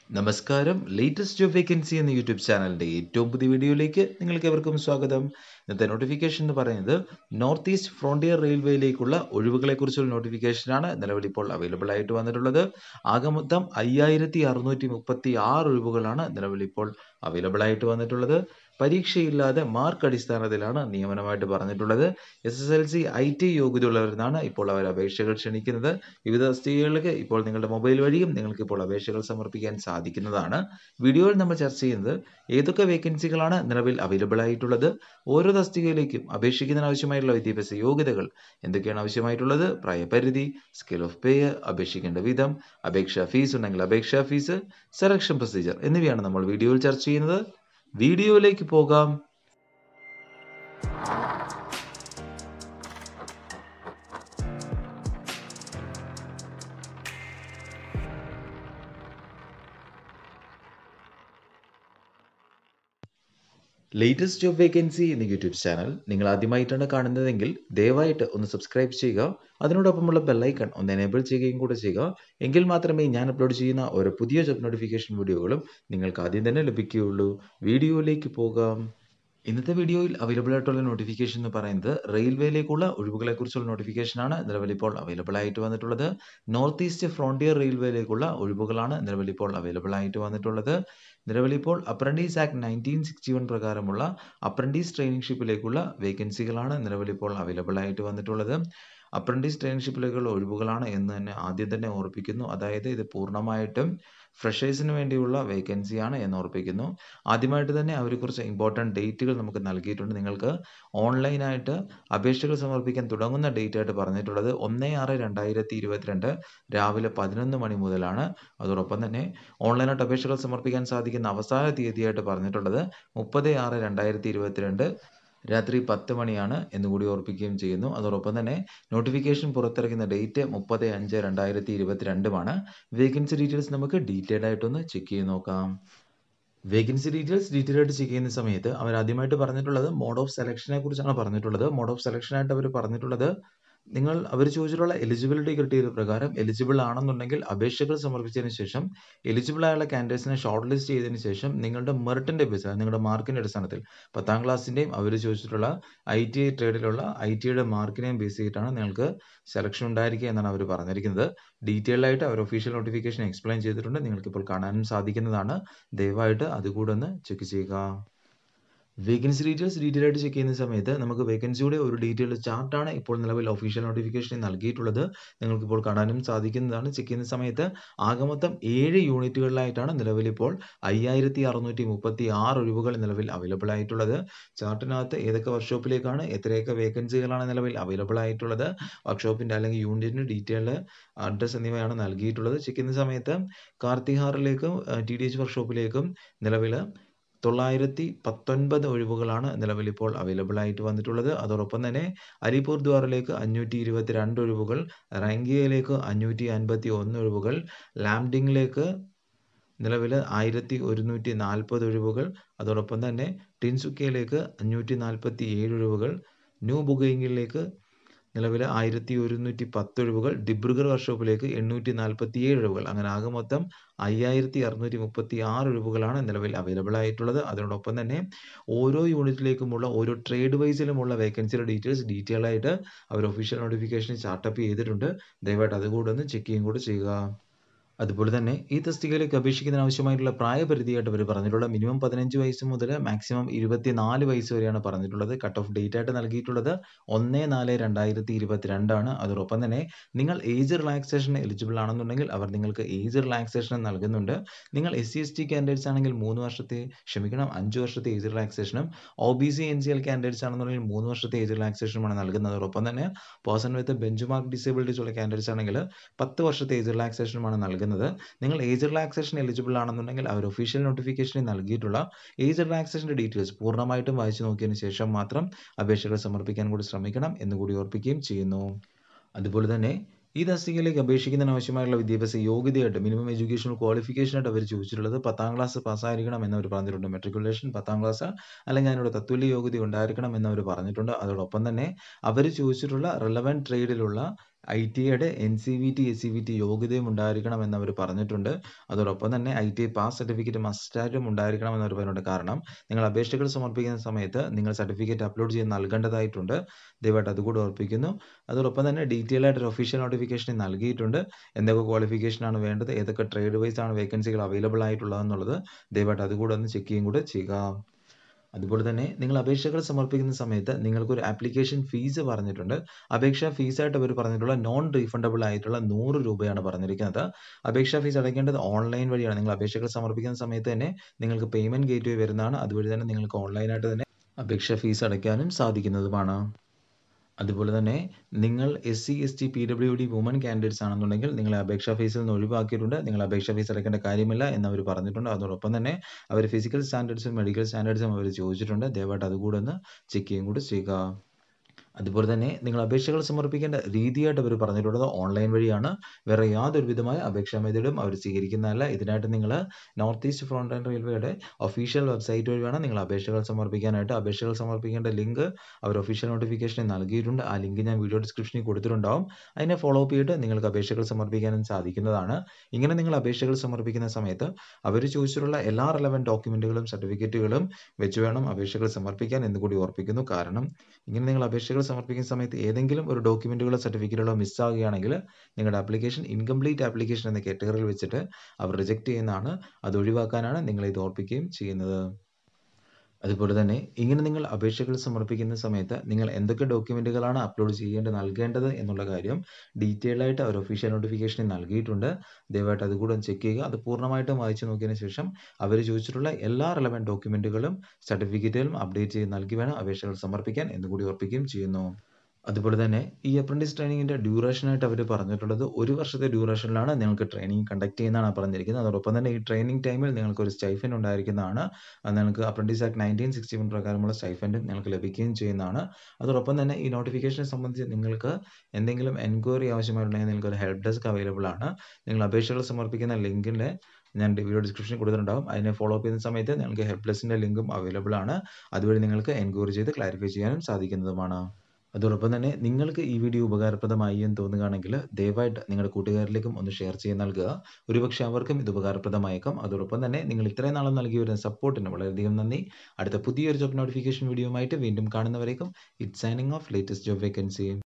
നമസ്കാരം latest job vacancy എന്ന YouTube ചാനലിൻ്റെ ഏറ്റവും പുതിയ വീഡിയോയിലേക്ക് നിങ്ങൾക്ക് എവർക്കും സ്വാഗതം ഇന്നത്തെ നോട്ടിഫിക്കേഷൻ എന്ന് പറയുന്നത് നോർത്ത് ഈസ്റ്റ് ഫ്രോണ്ടിയർ റെയിൽവേയിലേക്കുള്ള ഒഴിവുകളെക്കുറിച്ചുള്ള നോട്ടിഫിക്കേഷനാണ് നിലവിൽ ഇപ്പോൾ അവൈലബിൾ ആയിട്ട് വന്നിട്ടുള്ളത് ആകെ മൊത്തം അയ്യായിരത്തി അറുന്നൂറ്റി മുപ്പത്തി ആറ് ഒഴിവുകളാണ് നിലവിൽ ഇപ്പോൾ അവൈലബിൾ ആയിട്ട് വന്നിട്ടുള്ളത് പരീക്ഷയില്ലാതെ മാർക്ക് അടിസ്ഥാനത്തിലാണ് നിയമനമായിട്ട് പറഞ്ഞിട്ടുള്ളത് S S L C I T യോഗ്യതയുള്ളവരെന്നാണ് ഇപ്പോൾ അവർ അപേക്ഷകൾ ക്ഷണിക്കുന്നത് വിവിധ തസ്തികകൾക്ക് ഇപ്പോൾ നിങ്ങളുടെ മൊബൈൽ വഴിയും നിങ്ങൾക്ക് ഇപ്പോൾ അപേക്ഷകൾ സമർപ്പിക്കാൻ സാധിക്കുന്നതാണ് വീഡിയോയിൽ നമ്മൾ ചർച്ച ചെയ്യുന്നത് ഏതൊക്കെ വേക്കൻസികളാണ് നിലവിൽ അവൈലബിൾ ആയിട്ടുള്ളത് ഓരോ തസ്തികയിലേക്കും അപേക്ഷിക്കുന്നതിന് ആവശ്യമായിട്ടുള്ള വിദ്യാഭ്യാസ യോഗ്യതകൾ എന്തൊക്കെയാണ് ആവശ്യമായിട്ടുള്ളത് പ്രായപരിധി സ്കെയിൽ ഓഫ് പേ അപേക്ഷിക്കേണ്ട വിധം അപേക്ഷാ ഫീസ് ഉണ്ടെങ്കിൽ അപേക്ഷാ ഫീസ് സെലക്ഷൻ പ്രൊസീജിയർ എന്നിവയാണ് നമ്മൾ വീഡിയോയിൽ ചർച്ച ചെയ്യുന്നത് വീഡിയോയിലേക്ക് പോകാം ലേറ്റസ്റ്റ് ജോബ് വേക്കൻസി എന്ന യൂട്യൂബ് ചാനൽ നിങ്ങൾ ആദ്യമായിട്ടാണ് കാണുന്നതെങ്കിൽ ദയവായിട്ട് ഒന്ന് സബ്സ്ക്രൈബ് ചെയ്യുക അതിനോടൊപ്പമുള്ള ബെല്ലൈക്കൺ ഒന്ന് എനേബിൾ ചെയ്യുകയും കൂടെ ചെയ്യുക എങ്കിൽ മാത്രമേ ഞാൻ അപ്ലോഡ് ചെയ്യുന്ന ഓരോ പുതിയ ജോബ് നോട്ടിഫിക്കേഷൻ വീഡിയോകളും നിങ്ങൾക്ക് ആദ്യം തന്നെ ലഭിക്കുകയുള്ളൂ വീഡിയോയിലേക്ക് പോകാം ഇന്നത്തെ വീഡിയോയിൽ അവൈലബിൾ ആയിട്ടുള്ള നോട്ടിഫിക്കേഷൻ എന്ന് പറയുന്നത് റെയിൽവേയിലേക്കുള്ള ഒഴിവുകളെക്കുറിച്ചുള്ള നോട്ടിഫിക്കേഷനാണ് നിലവിൽ ഇപ്പോൾ അവൈലബിൾ ആയിട്ട് വന്നിട്ടുള്ളത് നോർത്ത് ഈസ്റ്റ് ഫ്രോണ്ടിയർ റെയിൽവേയിലേക്കുള്ള ഒഴിവുകളാണ് നിലവിൽ ഇപ്പോൾ അവൈലബിൾ ആയിട്ട് വന്നിട്ടുള്ളത് നിലവിൽ ഇപ്പോൾ apprentice act nineteen sixty one പ്രകാരമുള്ള അപ്രൻറ്റീസ് ട്രെയിനിങ്ഷിപ്പിലേക്കുള്ള വേക്കൻസികളാണ് നിലവിൽ ഇപ്പോൾ അവൈലബിൾ ആയിട്ട് വന്നിട്ടുള്ളത് അപ്രൻറ്റീസ് ട്രെയിനിഷിപ്പിലേക്കുള്ള ഒഴിവുകളാണ് എന്ന് തന്നെ ആദ്യം തന്നെ ഓർപ്പിക്കുന്നു അതായത് ഇത് പൂർണ്ണമായിട്ടും ഫ്രഷേഴ്സിന് വേണ്ടിയുള്ള വേക്കൻസിയാണ് എന്ന് ഓർപ്പിക്കുന്നു ആദ്യമായിട്ട് തന്നെ അവർ കുറച്ച് ഇമ്പോർട്ടൻറ്റ് ഡേറ്റുകൾ നമുക്ക് നൽകിയിട്ടുണ്ട് നിങ്ങൾക്ക് ഓൺലൈനായിട്ട് അപേക്ഷകൾ സമർപ്പിക്കാൻ തുടങ്ങുന്ന ഡേറ്റ് ആയിട്ട് പറഞ്ഞിട്ടുള്ളത് ഒന്ന് ആറ് രണ്ടായിരത്തി ഇരുപത്തിരണ്ട് രാവിലെ പതിനൊന്ന് മണി മുതലാണ് അതോടൊപ്പം തന്നെ ഓൺലൈനായിട്ട് അപേക്ഷകൾ സമർപ്പിക്കാൻ സാധിക്കുന്ന അവസാന തീയതിയായിട്ട് പറഞ്ഞിട്ടുള്ളത് മുപ്പത് ആറ് രണ്ടായിരത്തി ഇരുപത്തിരണ്ട് രാത്രി പത്ത് മണിയാണ് എന്നുകൂടി ഓർപ്പിക്കുകയും ചെയ്യുന്നു അതോടൊപ്പം തന്നെ നോട്ടിഫിക്കേഷൻ പുറത്തിറക്കുന്ന ഡേറ്റ് മുപ്പത് അഞ്ച് രണ്ടായിരത്തി ഇരുപത്തിരണ്ടുമാണ് വേക്കൻസി ഡീറ്റെയിൽസ് നമുക്ക് ഡീറ്റെയിൽഡ് ആയിട്ടൊന്ന് ചെക്ക് ചെയ്ത് നോക്കാം വേക്കൻസി ഡീറ്റെയിൽസ് ഡീറ്റെയിൽ ആയിട്ട് ചെക്ക് ചെയ്യുന്ന സമയത്ത് അവർ ആദ്യമായിട്ട് പറഞ്ഞിട്ടുള്ളത് മോഡ് ഓഫ് സെലക്ഷനെ കുറിച്ചാണ് പറഞ്ഞിട്ടുള്ളത് മോഡ് ഓഫ് സെലക്ഷനായിട്ട് അവർ പറഞ്ഞിട്ടുള്ളത് നിങ്ങൾ അവർ ചോദിച്ചിട്ടുള്ള എലിജിബിലിറ്റി ക്രൈറ്റീരിയ പ്രകാരം എലിജിബിൾ ആണെന്നുണ്ടെങ്കിൽ അപേക്ഷകൾ സമർപ്പിച്ചതിന് ശേഷം എലിജിബിൾ ആയുള്ള കാൻഡിഡേറ്റ്സിനെ ഷോർട്ട് ലിസ്റ്റ് ചെയ്തതിന് ശേഷം നിങ്ങളുടെ മെറിറ്റിന്റെ ബേസ് നിങ്ങളുടെ മാർക്കിന്റെ അടിസ്ഥാനത്തിൽ പത്താം ക്ലാസ്സിന്റെയും അവർ ചോദിച്ചിട്ടുള്ള ഐ ടി ഐ ട്രേഡിലുള്ള ഐ ടിയുടെ മാർക്കിനെയും ബേസ് ചെയ്തിട്ടാണ് നിങ്ങൾക്ക് സെലക്ഷൻ ഉണ്ടായിരിക്കുക എന്നാണ് അവർ പറഞ്ഞിരിക്കുന്നത് ഡീറ്റെയിൽ ആയിട്ട് അവർ ഒഫീഷ്യൽ നോട്ടിഫിക്കേഷൻ എക്സ്പ്ലെയിൻ ചെയ്തിട്ടുണ്ട് നിങ്ങൾക്ക് ഇപ്പോൾ കാണാനും സാധിക്കുന്നതാണ് ദയവായിട്ട് അതുകൂടെ ഒന്ന് ചെക്ക് ചെയ്യുക വേക്കൻസി ഡീറ്റെയിൽസ് ഡീറ്റെയിൽ ആയിട്ട് ചെക്ക് ചെയ്യുന്ന സമയത്ത് നമുക്ക് വേക്കൻസിയുടെ ഒരു ഡീറ്റെയിൽ ചാർട്ടാണ് ഇപ്പോൾ നിലവിൽ ഒഫീഷ്യൽ നോട്ടിഫിക്കേഷൻ നൽകിയിട്ടുള്ളത് നിങ്ങൾക്ക് ഇപ്പോൾ കാണാനും സാധിക്കുന്നതാണ് ചെക്ക് ചെയ്യുന്ന സമയത്ത് ആകെ മൊത്തം ഏഴ് യൂണിറ്റുകളിലായിട്ടാണ് നിലവിൽ ഇപ്പോൾ അയ്യായിരത്തി അറുന്നൂറ്റി മുപ്പത്തി ആറ് ഒഴിവുകൾ നിലവിൽ അവൈലബിൾ ആയിട്ടുള്ളത് ചാർട്ടിനകത്ത് ഏതൊക്കെ വർക്ക്ഷോപ്പിലേക്കാണ് എത്രയൊക്കെ വേക്കൻസികളാണ് നിലവിൽ അവൈലബിൾ ആയിട്ടുള്ളത് വർക്ക്ഷോപ്പിന്റെ അല്ലെങ്കിൽ യൂണിറ്റിന്റെ ഡീറ്റെയിൽ അഡ്രസ് എന്നിവയാണ് നൽകിയിട്ടുള്ളത് ചെക്ക് ചെയ്യുന്ന സമയത്ത് കാർത്തിഹാറിലേക്കും ടി ഡി എച്ച് വർക്ക്ഷോപ്പിലേക്കും നിലവിൽ തൊള്ളായിരത്തി പത്തൊൻപത് ഒഴിവുകളാണ് നിലവിൽ ഇപ്പോൾ അവൈലബിൾ ആയിട്ട് വന്നിട്ടുള്ളത് അതോടൊപ്പം തന്നെ അലിപൂർ ദ്വാറിലേക്ക് അഞ്ഞൂറ്റി ഇരുപത്തി രണ്ട് ഒഴിവുകൾ റാങ്കിയയിലേക്ക് അഞ്ഞൂറ്റി അൻപത്തി ഒന്ന് ഒഴിവുകൾ ലാംഡിങ്ങിലേക്ക് നിലവിൽ ആയിരത്തി ഒരുന്നൂറ്റി നാൽപ്പത് ഒഴിവുകൾ അതോടൊപ്പം തന്നെ ടിൻസുക്കയിലേക്ക് അഞ്ഞൂറ്റി നാൽപ്പത്തി ഏഴ് ഒഴിവുകൾ ന്യൂ ബുഗയിങ്ങിലേക്ക് നിലവിൽ ആയിരത്തി ഒരുന്നൂറ്റി പത്ത് ഒഴിവുകൾ ഡിബ്രുഗർ വർക്ക്ഷോപ്പിലേക്ക് എണ്ണൂറ്റി നാൽപ്പത്തി ഏഴ് ഒഴിവുകൾ അങ്ങനെ ആകെ മൊത്തം അയ്യായിരത്തി അറുന്നൂറ്റി മുപ്പത്തി ആറ് ഒഴിവുകളാണ് നിലവിൽ അവൈലബിൾ ആയിട്ടുള്ളത് അതിനോടൊപ്പം തന്നെ ഓരോ യൂണിറ്റിലേക്കുമുള്ള ഓരോ ട്രേഡ് വൈസിലുമുള്ള വേക്കൻസിയുടെ ഡീറ്റെയിൽസ് ഡീറ്റെയിൽ ആയിട്ട് അവർ ഒഫീഷ്യൽ നോട്ടിഫിക്കേഷൻ സ്റ്റാർട്ടപ്പ് ചെയ്തിട്ടുണ്ട് ദയവായിട്ട് അതുകൂടെ ഒന്ന് ചെക്ക് ചെയ്യുകയും കൂടെ ചെയ്യുക അതുപോലെ തന്നെ ഈ തസ്തികയിലേക്ക് അപേക്ഷിക്കുന്നതിന് ആവശ്യമായിട്ടുള്ള പ്രായപരിധിയായിട്ട് അവർ പറഞ്ഞിട്ടുള്ള മിനിമം പതിനഞ്ച് വയസ്സ് മുതൽ മാക്സിമം ഇരുപത്തിനാല് വയസ്സ് വരെയാണ് പറഞ്ഞിട്ടുള്ളത് കട്ട് ഓഫ് ഡേറ്റ് ആയിട്ട് നൽകിയിട്ടുള്ളത് ഒന്ന് നാല് രണ്ടായിരത്തി ഇരുപത്തിരണ്ടാണ് അതോടൊപ്പം തന്നെ നിങ്ങൾ ഏജ് റിലാക്സേഷൻ എലിജിബിൾ ആണെന്നുണ്ടെങ്കിൽ അവർ നിങ്ങൾക്ക് ഏജ് റിലാക്സേഷൻ നൽകുന്നുണ്ട് നിങ്ങൾ S C S T candidates ആണെങ്കിൽ മൂന്ന് വർഷത്തെ ക്ഷമിക്കണം അഞ്ച് വർഷത്തെ ഏജ് റിലാക്സേഷനും O B C N C L candidates ആണെന്നുണ്ടെങ്കിൽ മൂന്ന് വർഷത്തെ ഏജ് റിലാക്സേഷനുമാണ് നൽകുന്നത് അതോടൊപ്പം തന്നെ person with bench mark disabilities ഉള്ള കാൻഡിഡേറ്റ്സ് ആണെങ്കിൽ പത്ത് വർഷത്തെ ഏജ് റിലാക്സേഷനുമാണ് നൽകുന്നത് നൽകുന്നത് നിങ്ങൾ ഏജ് റിലാക്സേഷൻ എലിജിബിൾ ആണെന്നുണ്ടെങ്കിൽ അവർ ഒഫീഷ്യൽ നോട്ടിഫിക്കേഷനിൽ നൽകിയിട്ടുള്ള ഏജ് റിലാക്സേഷൻ്റെ ഡീറ്റെയിൽസ് പൂർണ്ണമായിട്ടും വായിച്ചു നോക്കിയതിന് ശേഷം മാത്രം അപേക്ഷകൾ സമർപ്പിക്കാൻ കൂടി ശ്രമിക്കണം എന്നുകൂടി ഓർപ്പിക്കുകയും ചെയ്യുന്നു അതുപോലെ തന്നെ ഈ തസ്തികയിലേക്ക് അപേക്ഷിക്കുന്നതിന് ആവശ്യമായുള്ള വിദ്യാഭ്യാസ യോഗ്യതയായിട്ട് മിനിമം എഡ്യൂക്കേഷണൽ ക്വാളിഫിക്കേഷൻ ആയിട്ട് അവർ ചോദിച്ചിട്ടുള്ളത് പത്താം ക്ലാസ് പാസ്സായിരിക്കണം എന്നവർ പറഞ്ഞിട്ടുണ്ട് മെട്രിക്കുലേഷൻ പത്താം ക്ലാസ് അല്ലെങ്കിൽ അതിനോട് തത്തുല്യ യോഗ്യത ഉണ്ടായിരിക്കണം എന്നവർ പറഞ്ഞിട്ടുണ്ട് അതോടൊപ്പം തന്നെ അവർ ചോദിച്ചിട്ടുള്ള റിലവൻറ്റ് ട്രേഡിലുള്ള ഐ ടിയുടെ N C V T S C V T യോഗ്യതയും ഉണ്ടായിരിക്കണം എന്ന് അവർ പറഞ്ഞിട്ടുണ്ട് അതോടൊപ്പം തന്നെ ഐ ടി പാസ് സർട്ടിഫിക്കറ്റ് മസ്റ്റായിട്ടും ഉണ്ടായിരിക്കണം എന്ന് അവർ പറഞ്ഞിട്ടുണ്ട് കാരണം നിങ്ങൾ അപേക്ഷകൾ സമർപ്പിക്കുന്ന സമയത്ത് നിങ്ങൾ സർട്ടിഫിക്കറ്റ് അപ്ലോഡ് ചെയ്ത് നൽകേണ്ടതായിട്ടുണ്ട് ദയവായിട്ട് അതുകൂടി ഓർപ്പിക്കുന്നു അതോടൊപ്പം തന്നെ ഡീറ്റെയിൽ ആയിട്ട് ഒരു ഒഫീഷ്യൽ നോട്ടിഫിക്കേഷൻ നൽകിയിട്ടുണ്ട് എന്തൊക്കെ ക്വാളിഫിക്കേഷൻ ആണ് വേണ്ടത് ഏതൊക്കെ ട്രേഡ് വൈസ് ആണ് വേക്കൻസികൾ അവൈലബിൾ ആയിട്ടുള്ളതെന്നുള്ളത് ദയവായിട്ട് അതുകൂടെ ഒന്ന് ചെക്ക് ചെയ്യുകയും കൂടെ ചെയ്യുക അതുപോലെ തന്നെ നിങ്ങൾ അപേക്ഷകൾ സമർപ്പിക്കുന്ന സമയത്ത് നിങ്ങൾക്കൊരു ആപ്ലിക്കേഷൻ ഫീസ് പറഞ്ഞിട്ടുണ്ട് അപേക്ഷാ ഫീസായിട്ട് അവർ പറഞ്ഞിട്ടുള്ള നോൺ റീഫണ്ടബിൾ ആയിട്ടുള്ള നൂറ് രൂപയാണ് പറഞ്ഞിരിക്കുന്നത് അപേക്ഷാ ഫീസ് അടയ്ക്കേണ്ടത് ഓൺലൈൻ വഴിയാണ് നിങ്ങൾ അപേക്ഷകൾ സമർപ്പിക്കുന്ന സമയത്ത് തന്നെ നിങ്ങൾക്ക് പേയ്മെന്റ് ഗേറ്റ് വേ വരുന്നതാണ് അതുവഴി തന്നെ നിങ്ങൾക്ക് ഓൺലൈനായിട്ട് തന്നെ അപേക്ഷാ ഫീസ് അടയ്ക്കാനും സാധിക്കുന്നതുമാണ് അതുപോലെ തന്നെ നിങ്ങൾ S C S T P W D woman candidates ആണെന്നുണ്ടെങ്കിൽ നിങ്ങളെ അപേക്ഷാ ഫീസിൽ നിന്ന് ഒഴിവാക്കിയിട്ടുണ്ട് നിങ്ങൾ അപേക്ഷാ ഫീസ് അടയ്ക്കേണ്ട കാര്യമില്ല എന്ന് അവർ പറഞ്ഞിട്ടുണ്ട് അതോടൊപ്പം തന്നെ അവർ ഫിസിക്കൽ സ്റ്റാൻഡേർഡ്സും മെഡിക്കൽ സ്റ്റാൻഡേർഡ്സും അവർ ചോദിച്ചിട്ടുണ്ട് ദയവായിട്ട് അതുകൂടെ ഒന്ന് ചെക്ക് ചെയ്യുകയും കൂടി ചെയ്യുക അതുപോലെ തന്നെ നിങ്ങൾ അപേക്ഷകൾ സമർപ്പിക്കേണ്ട രീതിയായിട്ട് അവർ പറഞ്ഞിട്ടുള്ളത് ഓൺലൈൻ വഴിയാണ് വേറെ യാതൊരു വിധമായ അപേക്ഷാ മെത്തേഡും അവർ സ്വീകരിക്കുന്നതല്ല ഇതിനായിട്ട് നിങ്ങൾ നോർത്ത് ഈസ്റ്റ് ഫ്രണ്ട് ആൻഡ് റെയിൽവേയുടെ ഒഫീഷ്യൽ വെബ്സൈറ്റ് വഴി വേണം നിങ്ങൾ അപേക്ഷകൾ സമർപ്പിക്കാനായിട്ട് അപേക്ഷകൾ സമർപ്പിക്കേണ്ട ലിങ്ക് അവർ ഒഫീഷ്യൽ നോട്ടിഫിക്കേഷൻ നൽകിയിട്ടുണ്ട് ആ ലിങ്ക് ഞാൻ വീഡിയോ ഡിസ്ക്രിപ്ഷനിൽ കൊടുത്തിട്ടുണ്ടാവും അതിനെ ഫോളോ അപ്പ് ചെയ്തിട്ട് നിങ്ങൾക്ക് അപേക്ഷകൾ സമർപ്പിക്കാനും സാധിക്കുന്നതാണ് ഇങ്ങനെ നിങ്ങൾ അപേക്ഷകൾ സമർപ്പിക്കുന്ന സമയത്ത് അവർ ചോദിച്ചിട്ടുള്ള എല്ലാ റെലവൻറ്റ് ഡോക്യുമെൻറ്റുകളും സർട്ടിഫിക്കറ്റുകളും വെച്ച് വേണം അപേക്ഷകൾ സമർപ്പിക്കാൻ എന്ന് കൂടി ഓർപ്പിക്കുന്നു കാരണം ഇങ്ങനെ നിങ്ങൾ അപേക്ഷകൾ സമർപ്പിക്കുന്ന സമയത്ത് ഏതെങ്കിലും ഒരു ഡോക്യുമെൻറ്റുകളോ സർട്ടിഫിക്കറ്റുകളോ മിസ്സാകുകയാണെങ്കിൽ നിങ്ങളുടെ ആപ്ലിക്കേഷൻ ഇൻകംപ്ലീറ്റ് ആപ്ലിക്കേഷൻ എന്ന കാറ്റഗറിയിൽ വെച്ചിട്ട് അവർ റിജക്റ്റ് ചെയ്യുന്നതാണ് അത് ഒഴിവാക്കാനാണ് നിങ്ങളെ ഇത് ഓർപ്പിക്കുകയും ചെയ്യുന്നത് അതുപോലെ തന്നെ ഇങ്ങനെ നിങ്ങൾ അപേക്ഷകൾ സമർപ്പിക്കുന്ന സമയത്ത് നിങ്ങൾ എന്തൊക്കെ ഡോക്യുമെൻറ്റുകളാണ് അപ്ലോഡ് ചെയ്യേണ്ടത് നൽകേണ്ടത് എന്നുള്ള കാര്യം ഡീറ്റെയിൽ ആയിട്ട് അവർ ഒഫീഷ്യൽ നോട്ടിഫിക്കേഷൻ നൽകിയിട്ടുണ്ട് ദയവായിട്ട് അതുകൂടെ ഒന്ന് ചെക്ക് ചെയ്യുക അത് പൂർണ്ണമായിട്ടും വായിച്ചു നോക്കിയതിന് ശേഷം അവർ ചോദിച്ചിട്ടുള്ള എല്ലാ റെലവൻറ്റ് ഡോക്യുമെൻറ്റുകളും സർട്ടിഫിക്കറ്റുകളും അപ്ഡേറ്റ് ചെയ്ത് നൽകി വേണം അപേക്ഷകൾ സമർപ്പിക്കാൻ എന്നുകൂടി ഓർപ്പിക്കുകയും ചെയ്യുന്നു അതുപോലെ തന്നെ ഈ അപ്രൻറ്റീസ് ട്രെയിനിങ്ങിൻ്റെ ഡ്യൂറേഷനായിട്ട് അവർ പറഞ്ഞിട്ടുള്ളത് ഒരു വർഷത്തെ ഡ്യൂറേഷനിലാണ് നിങ്ങൾക്ക് ട്രെയിനിങ് കണ്ടക്ട് ചെയ്യുന്നതാണ് പറഞ്ഞിരിക്കുന്നത് അതോടൊപ്പം തന്നെ ഈ ട്രെയിനിങ് ടൈമിൽ നിങ്ങൾക്ക് ഒരു സ്റ്റൈഫൻ ഉണ്ടായിരിക്കുന്നതാണ് അത് നിങ്ങൾക്ക് apprentice act nineteen sixty one പ്രകാരമുള്ള സ്റ്റൈഫൻറ്റും നിങ്ങൾക്ക് ലഭിക്കുകയും ചെയ്യുന്നതാണ് അതോടൊപ്പം തന്നെ ഈ നോട്ടിഫിക്കേഷനെ സംബന്ധിച്ച് നിങ്ങൾക്ക് എന്തെങ്കിലും എൻക്വയറി ആവശ്യമായിട്ടുണ്ടെങ്കിൽ നിങ്ങൾക്ക് ഒരു ഹെൽപ്പ് ഡെസ്ക് അവൈലബിൾ ആണ് നിങ്ങൾ അപേക്ഷകൾ സമർപ്പിക്കുന്ന ലിങ്കിൻ്റെ ഞാൻ വീഡിയോ ഡിസ്ക്രിപ്ഷനിൽ കൊടുത്തിട്ടുണ്ടാവും അതിനെ ഫോളോ അപ്പ് ചെയ്യുന്ന സമയത്ത് നിങ്ങൾക്ക് ഹെൽപ്പ് ഡെസ്കിൻ്റെ ലിങ്കും അവൈലബിൾ ആണ് അതുവഴി നിങ്ങൾക്ക് എൻക്വയറി ചെയ്ത് ക്ലാരിഫൈ ചെയ്യാനും സാധിക്കുന്നതുമാണ് അതോടൊപ്പം തന്നെ നിങ്ങൾക്ക് ഈ വീഡിയോ ഉപകാരപ്രദമായി എന്ന് തോന്നുകയാണെങ്കിൽ ദയവായിട്ട് നിങ്ങളുടെ കൂട്ടുകാരിലേക്കും ഒന്ന് ഷെയർ ചെയ്ത് നൽകുക ഒരുപക്ഷെ അവർക്കും ഇത് ഉപകാരപ്രദമായേക്കാം അതോടൊപ്പം തന്നെ നിങ്ങൾ ഇത്രയും നാളും നൽകി വരുന്ന സപ്പോർട്ടിന് വളരെയധികം നന്ദി അടുത്ത പുതിയൊരു ജോബ് നോട്ടിഫിക്കേഷൻ വീഡിയോയുമായിട്ട് വീണ്ടും കാണുന്നവരേക്കും it signing off latest job vacancy